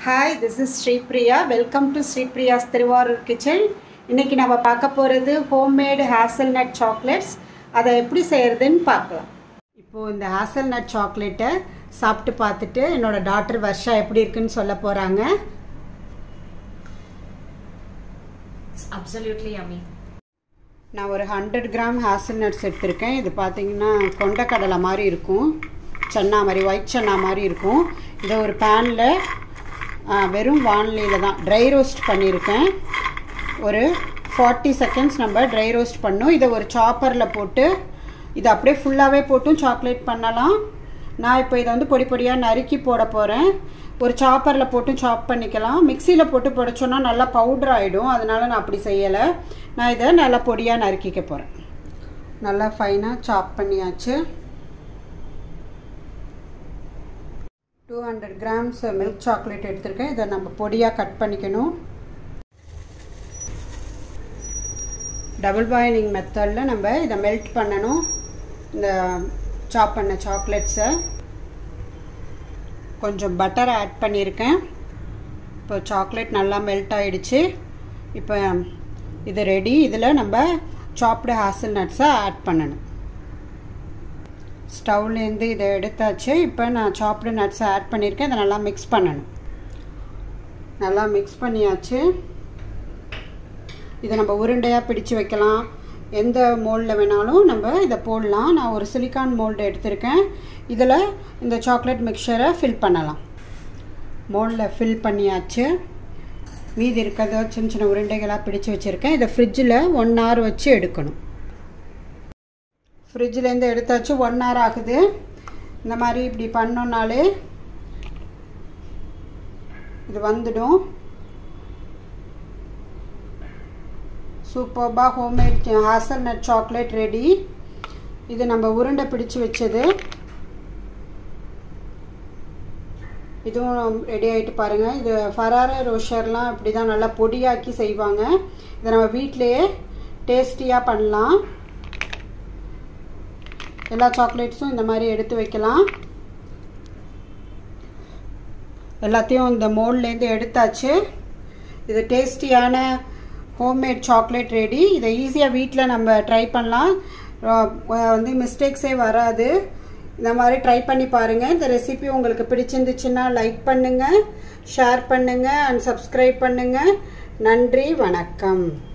Hi this is Sripriya welcome to Sripriya's Thiruvarur kitchen இன்றைக்கி நம்ம பார்க்க போகிறது ஹோம்மேடு ஹேசல்நட் சாக்லேட்ஸ் அதை எப்படி செய்கிறதுன்னு பார்க்கலாம் இப்போது இந்த ஹேசல்நட் சாக்லேட்டை சாப்பிட்டு பார்த்துட்டு என்னோட டாக்டர் வர்ஷா எப்படி இருக்குன்னு சொல்ல போகிறாங்க It's absolutely yummy. நான் ஒரு ஹண்ட்ரட் கிராம் ஹேசல்நட்ஸ் எடுத்திருக்கேன் இது பார்த்தீங்கன்னா கொண்டக்கடலை மாதிரி இருக்கும் சன்னா மாதிரி ஒயிட் சன்னா மாதிரி இருக்கும் இதை ஒரு பேனில் வெறும் வானிலையில் தான் ட்ரை ரோஸ்ட் பண்ணியிருக்கேன் ஒரு ஃபார்ட்டி செகண்ட்ஸ் நம்ம ட்ரை ரோஸ்ட் பண்ணோம் இதை ஒரு சாப்பரில் போட்டு இதை அப்படியே ஃபுல்லாகவே போட்டும் சாக்லேட் பண்ணலாம் நான் இப்போ இதை வந்து பொடி பொடியாக நறுக்கி போட போகிறேன் ஒரு சாப்பரில் போட்டு சாப் பண்ணிக்கலாம் மிக்சியில் போட்டு பொடிச்சோன்னா நல்லா பவுடர் ஆகிடும் அதனால் நான் அப்படி செய்யலை நான் இதை நல்லா பொடியாக நறுக்கிக்க போகிறேன் நல்லா ஃபைனாக சாப் பண்ணியாச்சு two hundred grams milk chocolate எடுத்திருக்கேன் இதை நம்ம பொடியாக கட் பண்ணிக்கணும் டபுள் பாயிலிங் மெத்தடில் நம்ம இதை மெல்ட் பண்ணணும் இந்த சாப் பண்ண சாக்லேட்ஸை கொஞ்சம் பட்டர் ஆட் பண்ணியிருக்கேன் இப்போ சாக்லேட் நல்லா மெல்ட் ஆகிடுச்சு இப்போ இது ரெடி இதில் நம்ம சாப்டு ஹாசல் நட்ஸை ஆட் பண்ணணும் ஸ்டவ்லேருந்து இதை எடுத்தாச்சு இப்போ நான் சாப்டு நட்ஸை ஆட் பண்ணியிருக்கேன் இதை நல்லா மிக்ஸ் பண்ணணும் நல்லா மிக்ஸ் பண்ணியாச்சு இதை நம்ம உருண்டையாக பிடிச்சு வைக்கலாம் எந்த மோல்டில் வேணாலும் நம்ம இதை போடலாம் நான் ஒரு சிலிக்கான் மோல்டு எடுத்திருக்கேன் இதில் இந்த சாக்லேட் மிக்சரை ஃபில் பண்ணலாம் மோல்டில் ஃபில் பண்ணியாச்சு மீதி இருக்கிறத சின்ன சின்ன உருண்டைகளாக பிடிச்சு வச்சுருக்கேன் இதை ஃப்ரிட்ஜில் ஒன் ஹவர் வச்சு எடுக்கணும் ஃப்ரிட்ஜிலேருந்து எடுத்தாச்சு ஒன் ஹவர் ஆகுது இந்த மாதிரி இப்படி பண்ணோன்னாலே இது வந்துடும் சூப்பர்பாக ஹோம்மேட் ஹாசல்நட் சாக்லேட் ரெடி இது நம்ம உருண்டை பிடிச்சு வச்சது இதுவும் ரெடி ஆகிட்டு பாருங்கள் இது ஃபரார ரோஷர்லாம் இப்படி தான் நல்லா பொடியாக்கி செய்வாங்க இதை நம்ம வீட்டிலையே டேஸ்டியாக பண்ணலாம் எல்லா சாக்லேட்ஸும் இந்த மாதிரி எடுத்து வைக்கலாம் எல்லாத்தையும் இந்த மோல்ட்லேருந்து எடுத்தாச்சு இது டேஸ்டியான ஹோம்மேட் சாக்லேட் ரெடி இதை ஈஸியாக வீட்டில் நம்ம ட்ரை பண்ணலாம் வந்து மிஸ்டேக்ஸே வராது இந்த மாதிரி ட்ரை பண்ணி பாருங்கள் இந்த ரெசிபி உங்களுக்கு பிடிச்சிருந்துச்சுன்னா லைக் பண்ணுங்கள் ஷேர் பண்ணுங்கள் அண்ட் சப்ஸ்கிரைப் பண்ணுங்கள் நன்றி வணக்கம்